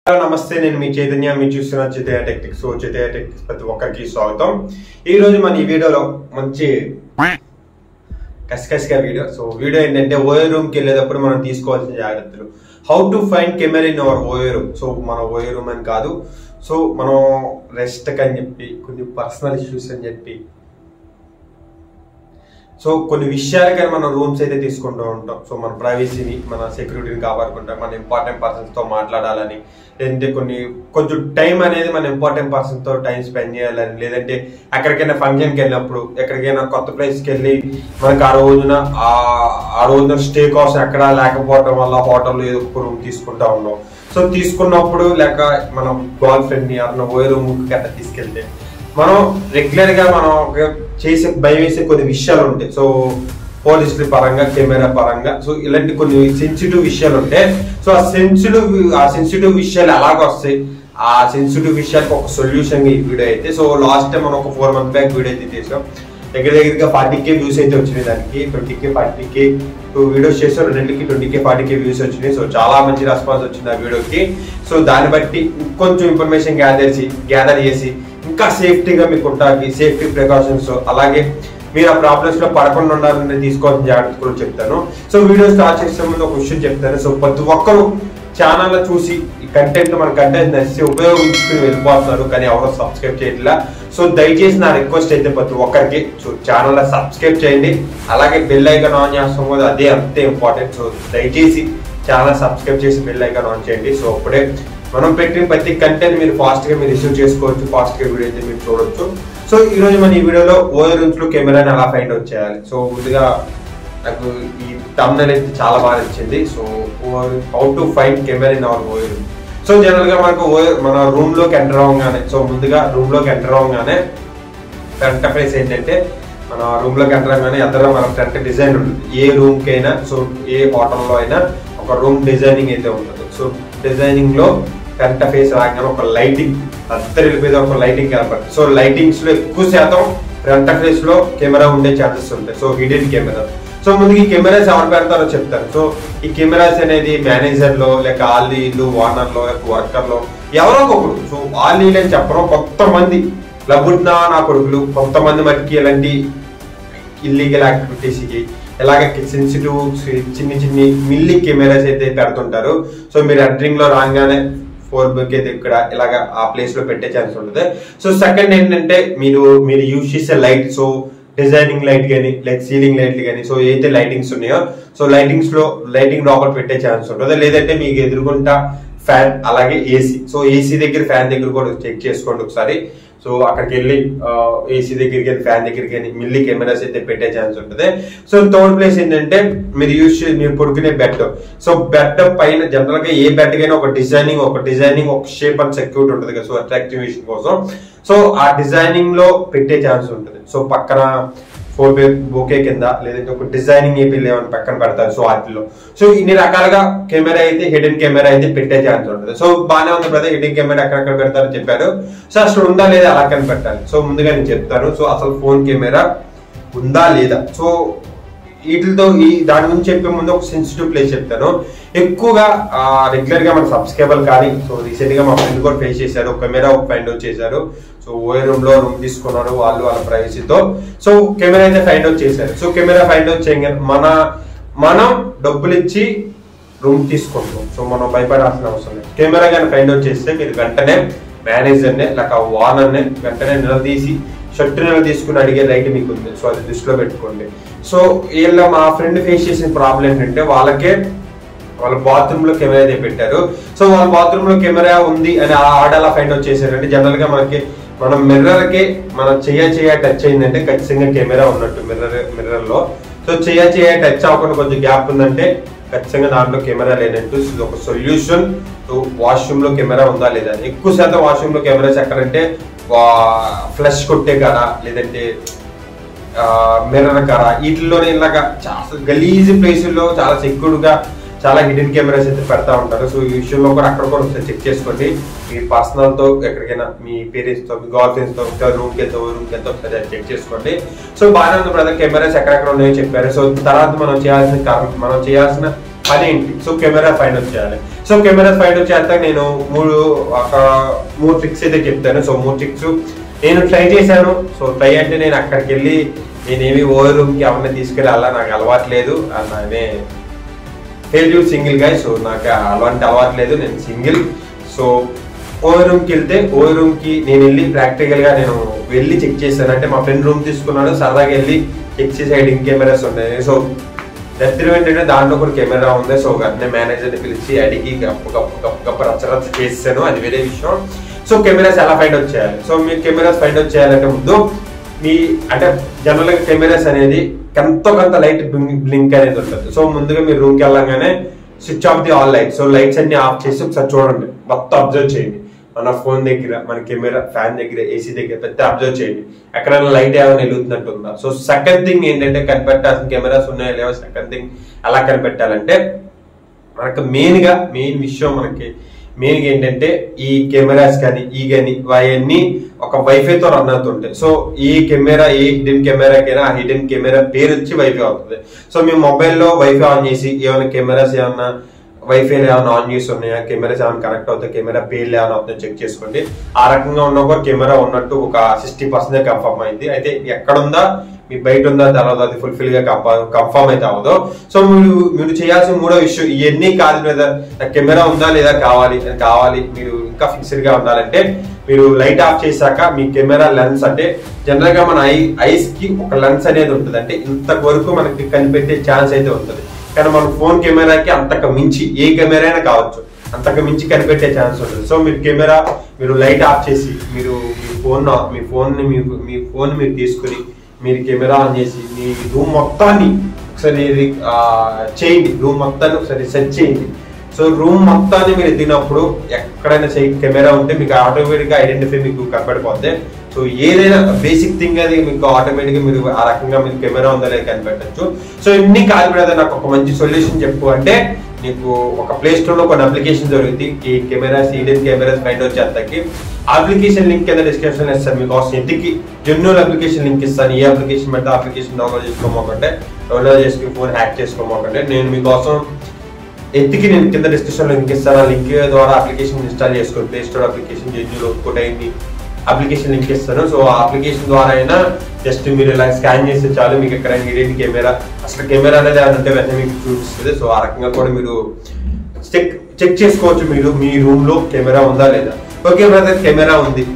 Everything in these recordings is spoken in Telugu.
హలో నమస్తే నేను మీ చైతన్య మీరు చూస్తున్న Chaitanya tactics so Chaitanya tactics ప్రతి ఒక్కరికి స్వాగతం ఈ రోజు మన ఈ వీడియోలో మంచి కసికసిగా వీడియో సో వీడియో ఏంటంటే ఓయో రూమ్ కి వెళ్ళేటప్పుడు మనం తీసుకోవాల్సిన జాగ్రత్తలు how to find camera in our OYO room so మన ఓయో రూమ్ అని కాదు సో మనం రెస్ట్ అని చెప్పి కొన్ని పర్సనల్ ఇష్యూస్ అని చెప్పి సో కొన్ని విషయాలకై మనం రూమ్స్ అయితే తీసుకుంటూ ఉంటాం సో మన ప్రైవసీని మన సెక్యూరిటీని కాపాడుకుంటాం మన ఇంపార్టెంట్ పర్సన్స్ తో మాట్లాడాలని లేదంటే కొన్ని కొంచెం టైం అనేది మన ఇంపార్టెంట్ పర్సన్ తో టైం స్పెండ్ చేయాలని లేదంటే ఎక్కడికైనా ఫంక్షన్కి వెళ్ళినప్పుడు ఎక్కడికైనా కొత్త ప్లేస్కి వెళ్ళి మనకు ఆ రోజున ఆ- ఆ రోజున స్టే కోసం ఎక్కడ లేకపోవడం వల్ల హోటల్ ఏదో ఒక రూమ్ తీసుకుంటా ఉన్నాం సో తీసుకున్నప్పుడు లేక మనం గర్ల్ ఫ్రెండ్ ని ఎవరైనా ఓయే రూమ్ గట్రా తీసుకెళ్తే మనం రెగ్యులర్ గా మనం ఒక చేసే భయం వేసే కొన్ని విషయాలు ఉంటాయి సో పోలీసుల పరంగా కెమెరా పరంగా సో ఇలాంటి కొన్ని సెన్సిటివ్ విషయాలు ఉంటాయి సో ఆ సెన్సిటివ్ ఆ సెన్సిటివ్ విషయాలు ఎలాగ వస్తాయి ఆ సెన్సిటివ్ విషయాలకు ఒక సొల్యూషన్ ఈ వీడియో అయితే సో లాస్ట్ టైం మనం ఒక ఫోర్ మంత్ బ్యాక్ వీడియో అయితే చేసాం దగ్గర దగ్గరగా ఫార్టీ కే వ్యూస్ అయితే వచ్చినాయి దానికి twenty K forty K two videos చేసాం రెండింటికి twenty K forty K views so సో చాలా మంచి రెస్పాన్స్ వచ్చింది ఆ వీడియోకి సో దాన్ని బట్టి కొంచెం ఇన్ఫర్మేషన్ గ్యాదర్ చేసి గ్యాదర్ చేసి ఇంకా సేఫ్టీగా మీకు ఉంటాకి సేఫ్టీ ప్రికాషన్స్ అలాగే మీరు ఆ ప్రాబ్లమ్స్ లో పడకుండా ఉండాలని తీసుకోవాల్సిన జాగ్రత్త కూడా చెప్తాను సో వీడియో స్టార్ట్ చేసే ముందు ఒక విషయం చెప్తాను సో ప్రతి ఒక్కరు ఛానల్ చూసి ఈ కంటెంట్ మన కంటెంట్ నచ్చి ఉపయోగించుకుని వెళ్ళిపోతున్నారు కానీ ఎవరో సబ్స్క్రైబ్ చేయట్లా సో దయచేసి నా రిక్వెస్ట్ అయితే ప్రతి ఒక్కరికి సో ఛానల్ సబ్స్క్రైబ్ చేయండి అలాగే బెల్ ఐకాన్ ఆన్ చేస్తాం కూడా అదే అంతే ఇంపార్టెంట్ సో దయచేసి ఛానల్ సబ్స్క్రైబ్ చేసి బెల్ ఐకాన్ ఆన్ చేయండి సో అప్పుడే మనం పెట్టిన ప్రతి కంటెంట్ మీరు ఫాస్ట్ గా మీరు రిసీవ్ చేసుకోవచ్చు ఫాస్ట్ గా వీడియో అయితే మీరు చూడొచ్చు సో ఈ రోజు మన ఈ వీడియోలో ఓయర్ రూమ్స్ లో కెమెరాని ఎలా ఫైండ్ అవుట్ చేయాలి సో ముందుగా నాకు ఈ తమ్నెల్ అయితే చాలా బాగా నచ్చింది so how to find camera in our OYO room so general గా మనకు ఓయర్ మన రూమ్ లోకి ఎంటర్ అవ్వగానే సో ముందుగా రూమ్ లోకి ఎంటర్ అవ్వగానే ఫ్రంట్ ఫేస్ ఏంటంటే మన రూమ్ లోకి ఎంటర్ అవ్వగానే ఎదురు మన ఫ్రంట్ డిజైన్ ఉంటుంది ఏ రూమ్ కి అయినా సో ఏ హోటల్లో అయినా ఒక రూమ్ డిజైనింగ్ అయితే ఉంటుంది సో డిజైనింగ్ లో ఫ్రంట్ ఫేస్ రాగానే ఒక లైటింగ్ అద్దరి మీద ఒక లైటింగ్ కనపడుతుంది సో లైటింగ్స్ లో ఎక్కువ శాతం ఫ్రంట్ ఫేస్ లో కెమెరా ఉండే ఛాన్సెస్ ఉంటాయి సో హిడెన్ కెమెరా సో ముందు ఈ కెమెరాస్ ఎవరు పెడతారో చెప్తారు సో ఈ కెమెరాస్ అనేది మేనేజర్ లో లేక ఆలీలు ఓనర్ లో లేక వర్కర్ లో ఎవరో ఒకరు సో ఆలీలు అని చెప్పరు కొంతమంది లబుడ్నా నా కొడుకులు కొంతమంది మటుకి ఇలాంటి ఇల్లీగల్ యాక్టివిటీస్ కి ఇలాగే సెన్సిటివ్ చిన్న చిన్ని మిల్లి కెమెరాస్ అయితే పెడుతుంటారు సో మీరు ఎంట్రింగ్ లో రాగానే ఫోర్ బుక్ అయితే ఇక్కడ ఇలాగ ఆ ప్లేస్ లో పెట్టే ఛాన్స్ ఉంటుంది సో సెకండ్ ఏంటంటే మీరు మీరు యూజ్ చేసే లైట్ సో డిజైనింగ్ లైట్ కానీ లైక్ సీలింగ్ లైట్లు కానీ సో ఏదైతే లైటింగ్స్ ఉన్నాయో సో లైటింగ్స్ లో లైటింగ్ లోపల పెట్టే ఛాన్స్ ఉంటుంది లేదంటే మీకు ఎదురుకుంటా ఫ్యాన్ అలాగే ఏసీ సో ఏసీ దగ్గర ఫ్యాన్ దగ్గర కూడా చెక్ చేసుకోండి ఒకసారి సో అక్కడికి వెళ్ళి ఏసీ దగ్గరికి వెళ్ళి ఫ్యాన్ దగ్గరికి వెళ్ళి మిల్లి కెమెరాస్ అయితే పెట్టే ఛాన్స్ ఉంటుంది సో థర్డ్ ప్లేస్ ఏంటంటే మీరు యూజ్ చే- మీరు పడుకునే బెడ్ సో బెడ్ పైన జనరల్ గా ఏ బెడ్ కైనా ఒక డిజైనింగ్ ఒక డిజైనింగ్ ఒక షేప్ అండ్ సెక్యూరిటీ ఉంటుంది కదా సో అట్రాక్టివేషన్ కోసం సో ఆ డిజైనింగ్ లో పెట్టే ఛాన్స్ ఉంటుంది సో పక్కన ఫోర్ బే బోకే కింద లేదంటే ఒక డిజైనింగ్ ఏపీ లేవని పక్కన పెడతారు సో వాటిలో సో ఇన్ని రకాలుగా కెమెరా అయితే హిడెన్ కెమెరా అయితే పెట్టే ఛాన్స్ ఉంటుంది సో బాగానే ఉంది కదా హిడెన్ కెమెరా ఎక్కడెక్కడ పెడతారని చెప్పారు సో అసలు ఉందా లేదా అలా కని పెట్టాలి సో ముందుగా నేను చెప్తాను సో అసలు ఫోన్ కెమెరా ఉందా లేదా సో వీటితో ఈ దాని గురించి చెప్పే ముందు ఒక సెన్సిటివ్ ప్లేస్ చెప్తాను ఎక్కువగా రెగ్యులర్ గా మన సబ్స్క్రైబర్ కానీ సో రీసెంట్ గా మా ఫ్రెండ్ కూడా ఫేస్ చేశారు కెమెరా ఒక ఫైండ్ అవుట్ చేశారు సో ఓఏ రూమ్ లో రూమ్ తీసుకున్నారు వాళ్ళు వాళ్ళ ప్రైవసీతో సో కెమెరా అయితే ఫైండ్ అవుట్ చేశారు సో కెమెరా ఫైండ్ అవుట్ చేయగానే మన మనం డబ్బులు ఇచ్చి రూమ్ తీసుకుంటాం సో మనం భయపడాల్సిన అవసరం లేదు కెమెరా కానీ ఫైండ్ అవుట్ చేస్తే మీరు వెంటనే మేనేజర్నే లేక ఓనర్నే వెంటనే నిలదీసి షర్ట్ నెల తీసుకుని అడిగే రైట్ మీకు ఉంది సో అది దృష్టిలో పెట్టుకోండి సో వీళ్ళ మా ఫ్రెండ్ ఫేస్ చేసిన ప్రాబ్లం ఏంటంటే వాళ్ళకే వాళ్ళ బాత్రూమ్ లో కెమెరా అయితే పెట్టారు సో వాళ్ళ బాత్రూమ్ లో కెమెరా ఉంది అని ఆ ఆడ అలా ఫైండ్ అవుట్ చేశారంటే జనరల్ గా మనకి మనం మిర్రర్ కి మనం చెయ్య చెయ్య టచ్ అయిందంటే ఖచ్చితంగా కెమెరా ఉన్నట్టు మిర్రర్ మిర్రర్ లో సో చెయ్య చెయ్య టచ్ అవ్వకుండా కొంచెం గ్యాప్ ఉందంటే ఖచ్చితంగా దాంట్లో కెమెరా లేనట్టు ఇది ఒక సొల్యూషన్ వాష్రూమ్ లో కెమెరా ఉందా లేదా అని. ఎక్కువ శాతం వాష్రూమ్ లో కెమెరాస్ ఎక్కడంటే ఫ్లష్ కొట్టే కాడ లేదంటే మిర్రర్ కాడ వీటిల్లోనే ఇలాగా చాలా గలీజ్ ప్లేసుల్లో చాలా సెక్యూర్డ్ గా చాలా హిడెన్ కెమెరాస్ అయితే పెడతా ఉంటారు సో ఈ విషయంలో కూడా అక్కడ కూడా ఒకసారి చెక్ చేసుకోండి మీ పర్సనల్ తో ఎక్కడికైనా మీ పేరెంట్స్ తో మీ గర్ల్ ఫ్రెండ్స్ తో రూమ్ కి వెళ్తే రూమ్ కి వెళ్తే ఒకసారి చెక్ చేసుకోండి సో బాగానే ఉంది బ్రదర్ కెమెరాస్ ఎక్కడెక్కడ ఉన్నాయో చెప్పారు సో తర్వాత మనం చేయాల్సిన కారణం మనం చేయాల్సిన పని ఏంటి సో కెమెరా ఫైండ్ అవుట్ చేయాలి సో కెమెరా ఫైండ్ అవుట్ చేస్తాక నేను మూడు ఒక మూడు ట్రిక్స్ అయితే చెప్తాను సో మూడు ట్రిక్స్ నేను ట్రై చేశాను సో ట్రై అంటే నేను అక్కడికి వెళ్ళి నేనేమి ఓవర్ రూమ్కి ఎవరిని తీసుకెళ్ళాలా నాకు అలవాట్లేదు అనే ఫెయిల్ సింగిల్ గా సో నాకు అలాంటి అలవాటు లేదు నేను సింగిల్ సో ఓవర్ రూమ్కి వెళ్తే ఓవర్ రూమ్కి నేను వెళ్ళి ప్రాక్టికల్ గా నేను వెళ్ళి చెక్ చేశాను అంటే మా ఫ్రెండ్ రూమ్ తీసుకున్నాడు సరదాగా వెళ్ళి చెక్ చేసి హైడింగ్ కెమెరాస్ ఉన్నాయి సో దరిద్రం ఏంటంటే దాంట్లో కూడా కెమెరా ఉంది సో వెంటనే మేనేజర్ని పిలిచి అడిగి గప్పు గప్పు గప్పు గప్పు రచ్చ రచ్చ చేసాను అది వేరే విషయం సో కెమెరాస్ ఎలా ఫైండ్ అవుట్ చేయాలి సో మీరు కెమెరాస్ ఫైండ్ అవుట్ చేయాలంటే ముందు మీ అంటే జనరల్ గా కెమెరాస్ అనేది ఎంతో కొంత లైట్ బ్లింక్ అనేది ఉంటుంది సో ముందుగా మీరు రూమ్కి వెళ్ళంగానే switch off the all light so lights అన్ని ఆఫ్ చేసి ఒకసారి చూడండి మొత్తం అబ్జర్వ్ చేయండి మన ఫోన్ దగ్గర మన కెమెరా ఫ్యాన్ దగ్గర ఏసీ దగ్గర పెద్ద అబ్జర్వ్ చేయండి ఎక్కడైనా లైట్ ఏమైనా వెలుగుతున్నట్టు ఉందా సో సెకండ్ థింగ్ ఏంటంటే కనిపెట్టాల్సిన కెమెరాస్ ఉన్నాయా లేవో సెకండ్ థింగ్ ఎలా కనిపెట్టాలంటే మనకు మెయిన్ గా మెయిన్ విషయం మనకి మెయిన్ గా ఏంటంటే ఈ కెమెరాస్ కానీ ఈ కానీ అవన్నీ ఒక వైఫై తో రన్ అవుతుంటాయి సో ఈ కెమెరా ఏ హిడెన్ కెమెరాకైనా ఆ హిడెన్ కెమెరా పేరు వచ్చి వైఫై అవుతుంది సో మీ మొబైల్లో వైఫై ఆన్ చేసి ఏమైనా కెమెరాస్ ఏమన్నా వైఫై ఏమైనా ఆన్ చేసి ఉన్నాయా కెమెరాస్ ఏమైనా కనెక్ట్ అవుతాయి కెమెరా పేర్లు ఏమైనా అవుతాయి చెక్ చేసుకోండి ఆ రకంగా ఉన్న ఒక కెమెరా ఉన్నట్టు ఒక సిక్స్టీ పర్సెంట్ కన్ఫర్మ్ అయింది అయితే ఎక్కడ ఉందా మీ బయట ఉందా తర్వాత అది ఫుల్ఫిల్ గా కన్ఫర్మ్ అయితే అవ్వదు సో మీరు మీరు చేయాల్సిన మూడో విషయం ఇవన్నీ కాదు లేదా కెమెరా ఉందా లేదా కావాలి కావాలి మీరు ఇంకా ఫిక్స్డ్ గా ఉండాలంటే మీరు లైట్ ఆఫ్ చేశాక మీ కెమెరా లెన్స్ అంటే జనరల్ గా మన ఐ ఐస్ కి ఒక లెన్స్ అనేది ఉంటుంది అంటే ఇంత వరకు మనకి కనిపెట్టే ఛాన్స్ అయితే ఉంటుంది కానీ మన ఫోన్ కెమెరాకి అంతకు మించి ఏ కెమెరా అయినా కావచ్చు అంతకు మించి కనిపెట్టే ఛాన్స్ ఉంటుంది సో మీరు కెమెరా మీరు లైట్ ఆఫ్ చేసి మీరు మీ ఫోన్ మీ ఫోన్ ని మీ మీ ఫోన్ మీరు తీసుకుని మీరు కెమెరా ఆన్ చేసి మీ రూమ్ మొత్తాన్ని ఒకసారి ఇది, ఆ, చేయండి రూమ్ మొత్తాన్ని ఒకసారి సెట్ చేయండి సో రూమ్ మొత్తాన్ని మీరు ఎత్తినప్పుడు ఎక్కడైనా కెమెరా ఉంటే మీకు ఆటోమేటిక్ గా ఐడెంటిఫై మీకు కనపడిపోద్ది సో ఏదైనా బేసిక్ థింగ్ అది మీకు ఆటోమేటిక్ గా మీరు ఆ రకంగా మీరు కెమెరా ఉందా లేదా కనిపెట్టచ్చు సో ఇన్ని కాదు బ్రదర్ నాకు ఒక మంచి సొల్యూషన్ చెప్పు అంటే నీకు ఒక ప్లే స్టోర్ లో కొన్ని అప్లికేషన్ దొరుకుతాయి ఈ cameras hidden cameras find out చేస్తాకి అప్లికేషన్ లింక్ కింద డిస్క్రిప్షన్ ఇస్తాను మీకోసం ఎత్తికి జెన్యున్ అప్లికేషన్ లింక్ ఇస్తాను ఏ అప్లికేషన్ పెడితే అప్లికేషన్ డౌన్లోడ్ చేసుకోమోకంటే డౌన్లోడ్ చేసుకుని ఫోన్ హ్యాక్ చేసుకోమోకంటే నేను మీకోసం ఎత్తికి నేను కింద డిస్క్రిప్షన్ లింక్ ఇస్తాను ఆ లింక్ ద్వారా అప్లికేషన్ ఇన్స్టాల్ చేసుకోండి play store application genuine output అయింది అప్లికేషన్ లింక్ ఇస్తాను సో ఆ అప్లికేషన్ ద్వారా అయినా జస్ట్ మీరు ఇలా స్కాన్ చేస్తే చాలు మీకు ఎక్కడ ఇదేంటి కెమెరా అసలు కెమెరా అనేది ఏమైనా ఉంటే వెంటనే మీకు చూపిస్తుంది సో ఆ రకంగా కూడా మీరు చెక్ చెక్ చేసుకోవచ్చు మీరు మీ రూమ్ లో కెమెరా ఉందా లేదా ఓకే బ్రదర్ కెమెరా ఉంది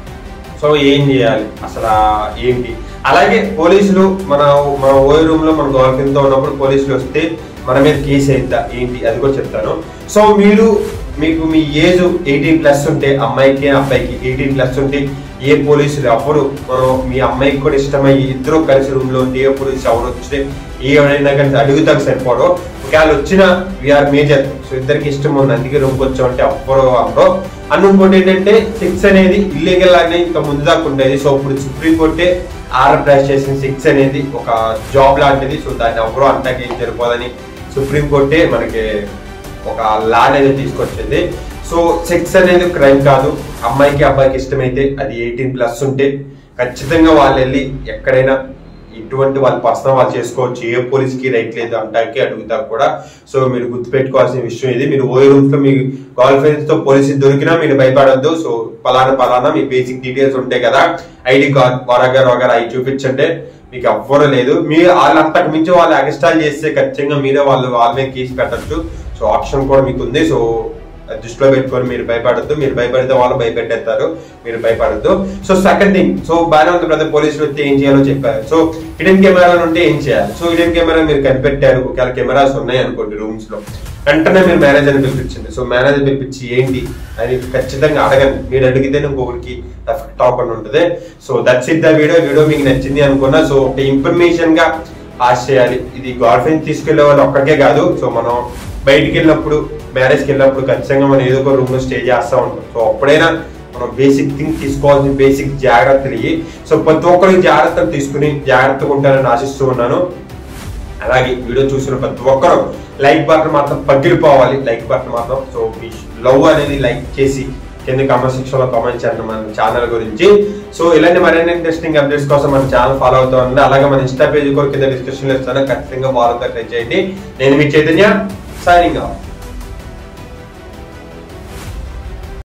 సో ఏం చేయాలి అసలు ఆ ఏంటి అలాగే పోలీసులు మన మన ఓయ్ రూమ్ లో మన గవర్నమెంట్ తో ఉన్నప్పుడు పోలీసులు వస్తే మన మీద కేసు అయిద్దా ఏంటి అది కూడా చెప్తాను సో మీరు మీకు మీ ఏజ్ ఎయిటీన్ ప్లస్ ఉంటే అమ్మాయికి అబ్బాయికి ఎయిటీన్ ప్లస్ ఉంటే ఏ పోలీసులు ఎవరు మనం మీ అమ్మాయికి కూడా ఇష్టమయ్యి ఇద్దరు కలిసి రూమ్ లో ఉంటే ఏ పోలీసు ఎవరు వస్తే ఏమైనా కానీ అడుగుతాకు సరిపోవడం ఒకవేళ వచ్చిన వీఆర్ మేజర్ సో ఇద్దరికి ఇష్టం ఉంది అందుకే రూమ్కి వచ్చామంటే అవ్వరు అవ్వరు అన్న ఇంకోటి ఏంటంటే సెక్స్ అనేది ఇల్లీగల్ అనేది ఇంకా ముందు దాకా ఉండేది సో ఇప్పుడు సుప్రీం కోర్టే ఆర్డర్ ప్రైస్ చేసిన సెక్స్ అనేది ఒక జాబ్ లాంటిది సో దాన్ని ఎవరో అంటాకి ఏం సరిపోదని సుప్రీం కోర్టే మనకి ఒక లా అనేది తీసుకొచ్చింది సో సెక్స్ అనేది క్రైమ్ కాదు అమ్మాయికి అబ్బాయికి ఇష్టమైతే అది ఎయిటీన్ ప్లస్ ఉంటే ఖచ్చితంగా వాళ్ళు వెళ్ళి ఎక్కడైనా ఇటువంటి వాళ్ళ పర్సనల్ వాళ్ళు చేసుకోవచ్చు ఏ పోలీస్కి రైట్ లేదు అంటానికి అడుగుతారు కూడా సో మీరు గుర్తుపెట్టుకోవాల్సిన విషయం ఇది మీరు ఓ రూమ్స్ లో మీ గర్ల్ ఫ్రెండ్స్ తో పోలీసు దొరికినా మీరు భయపడొద్దు సో పలానా పలానా మీ బేసిక్ డీటెయిల్స్ ఉంటాయి కదా ఐడి కార్డ్ వరగర్ వగర్ అవి చూపించండి మీకు ఎవ్వరు లేదు మీరు వాళ్ళు అంతకు మించి వాళ్ళు అగస్టాల్ చేస్తే ఖచ్చితంగా మీరే వాళ్ళు వాళ్ళ మీద కేసు పెట్టచ్చు సో ఆప్షన్ కూడా మీకు ఉంది సో అది దృష్టిలో పెట్టుకొని మీరు భయపడద్దు మీరు భయపడితే వాళ్ళు భయపెట్టేస్తారు మీరు భయపడద్దు సో సెకండ్ థింగ్ సో బాగానే ఉంది బ్రదర్ పోలీసులు వస్తే ఏం చేయాలో చెప్పారు సో హిడెన్ కెమెరాలు ఉంటే ఏం చేయాలి సో హిడెన్ కెమెరా మీరు కనిపెట్టారు ఒకవేళ కెమెరాస్ ఉన్నాయి అనుకోండి రూమ్స్ లో వెంటనే మీరు మేనేజర్ పిలిపించండి సో మేనేజర్ పిలిపించి ఏంటి అని ఖచ్చితంగా అడగండి మీరు అడిగితేనే ఇంకొకరికి ఎఫెక్ట్ అవ్వకుండా ఉంటుంది so that's it the video video మీకు నచ్చింది అనుకున్నా సో ఒక ఇన్ఫర్మేషన్ గా పాస్ చేయాలి ఇది గర్ల్ ఫ్రెండ్ తీసుకెళ్లే వాళ్ళు ఒక్కటే కాదు సో మనం బయటికి వెళ్ళినప్పుడు మ్యారేజ్కి వెళ్ళినప్పుడు ఖచ్చితంగా మనం ఏదో ఒక రూమ్ లో స్టే చేస్తూ ఉంటాం సో అప్పుడైనా మనం బేసిక్ థింగ్ తీసుకోవాల్సిన బేసిక్ జాగ్రత్తలు ఇవి సో ప్రతి ఒక్కరికి జాగ్రత్తలు తీసుకుని జాగ్రత్తగా ఉంటారని ఆశిస్తూ ఉన్నాను అలాగే వీడియో చూసిన ప్రతి ఒక్కరు లైక్ బటన్ మాత్రం పగిలిపోవాలి లైక్ బటన్ మాత్రం సో మీ లవ్ అనేది లైక్ చేసి కింద కామెంట్ సెక్షన్ లో కామెంట్ చేయండి మన ఛానల్ గురించి సో ఇలాంటి మరిన్ని ఇంట్రెస్టింగ్ అప్డేట్స్ కోసం మన ఛానల్ ఫాలో అవుతూ ఉండండి అలాగే మన ఇన్స్టా పేజ్ కూడా కింద డిస్క్రిప్షన్ లో ఇస్తాను ఖచ్చితంగా ఫాలో ట్రై చేయండి నేను మీ చైతన్య సైనింగ్ ఆఫ్